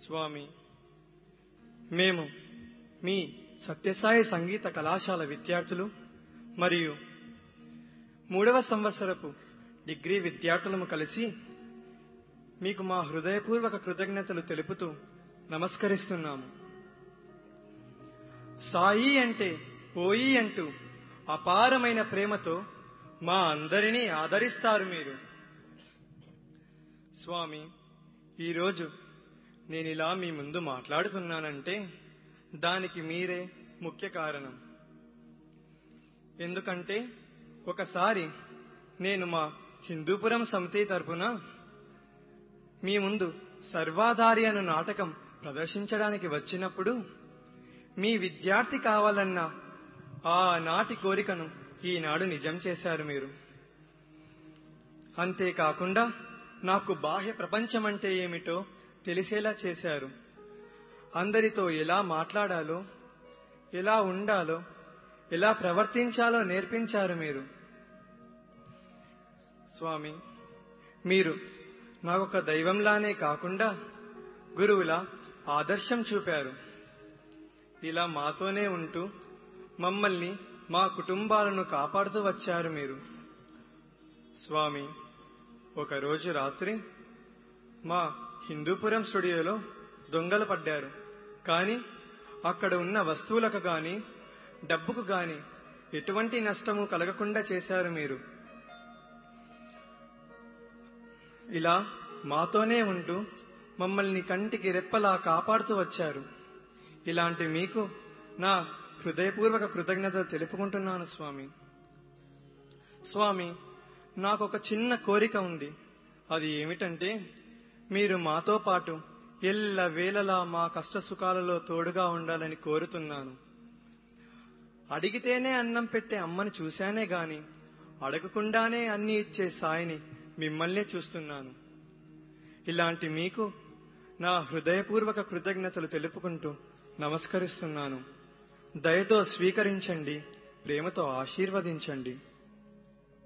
స్వామి మేము మీ సత్యసాయి సంగీత కళాశాల విద్యార్థులు మరియు మూడవ సంవత్సరపు డిగ్రీ విద్యార్థులము కలిసి మీకు మా హృదయపూర్వక కృతజ్ఞతలు తెలుపుతూ నమస్కరిస్తున్నాము సాయి అంటే పోయి అంటూ అపారమైన ప్రేమతో మా అందరినీ ఆదరిస్తారు మీరు స్వామి ఈరోజు నేనిలా మీ ముందు మాట్లాడుతున్నానంటే దానికి మీరే ముఖ్య కారణం ఎందుకంటే ఒకసారి నేను మా హిందూపురం సమితి తరపున మీ ముందు సర్వాధారి అను నాటకం ప్రదర్శించడానికి వచ్చినప్పుడు మీ విద్యార్థి కావాలన్న ఆ నాటి కోరికను ఈనాడు నిజం చేశారు మీరు అంతేకాకుండా నాకు బాహ్య ప్రపంచం అంటే ఏమిటో తెలిసేలా చేశారు అందరితో ఎలా మాట్లాడాలో ఎలా ఉండాలో ఎలా ప్రవర్తించాలో నేర్పించారు మీరు స్వామి మీరు నాకొక దైవంలానే కాకుండా గురువులా ఆదర్శం చూపారు ఇలా మాతోనే ఉంటూ మమ్మల్ని మా కుటుంబాలను కాపాడుతూ వచ్చారు మీరు స్వామి ఒకరోజు రాత్రి మా హిందూపురం స్టూడియోలో దొంగలు పడ్డారు కానీ అక్కడ ఉన్న వస్తువులకు గాని డబ్బుకు గాని ఎటువంటి నష్టము కలగకుండా చేశారు మీరు ఇలా మాతోనే ఉంటూ మమ్మల్ని కంటికి రెప్పలా కాపాడుతూ వచ్చారు ఇలాంటి మీకు నా హృదయపూర్వక కృతజ్ఞతలు తెలుపుకుంటున్నాను స్వామి స్వామి నాకు ఒక చిన్న కోరిక ఉంది అది ఏమిటంటే మీరు మాతో పాటు ఎల్ల వేళలా మా కష్ట సుఖాలలో తోడుగా ఉండాలని కోరుతున్నాను అడిగితేనే అన్నం పెట్టే అమ్మని చూశానే గాని అడగకుండానే అన్ని ఇచ్చే సాయిని మిమ్మల్నే చూస్తున్నాను ఇలాంటి మీకు నా హృదయపూర్వక కృతజ్ఞతలు తెలుపుకుంటూ నమస్కరిస్తున్నాను దయతో స్వీకరించండి ప్రేమతో ఆశీర్వదించండి